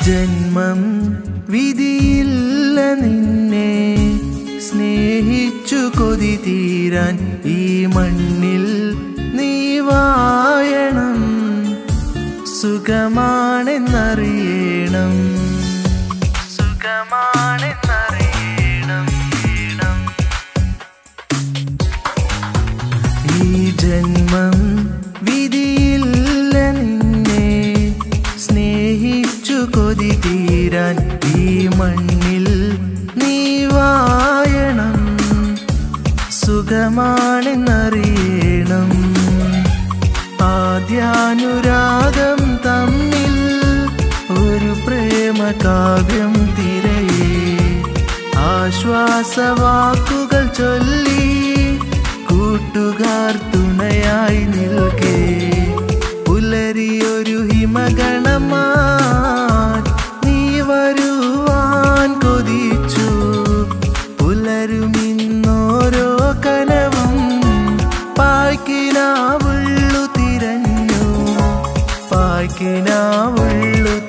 ജന്മം വിധിയില്ല നിന്നെ സ്നേഹിച്ചു കൊതി തീരാൻ ഈ മണ്ണിൽ നീ വായണം സുഖമാണെന്നറിയണം സുഖമാണെന്നറിയണം ഈ ജന്മം വിധിയില്ല നിന്നെ സ്നേഹിച്ചു കൊതി തീരാൻ ഈ മണ്ണിൽ നീ വായണം സുഖമാണെന്നറിയണം ആദ്യാനുരാഗം തമ്മിൽ ഒരു പ്രേമകാവ്യം തിരയേ ആശ്വാസവാക്കുകൾ ചൊല്ലി കൂട്ടുകാർ തുണയായി നിൽക്കേ പുലരിയൊരു ഹിമഗണമാ നീ വരുവാൻ കൊതിച്ചു പുലരുമിന്നോരോ കനവും പായ്ക്കിനാവുള്ളു തിരഞ്ഞു പായ്ക്കിനാവുള്ളു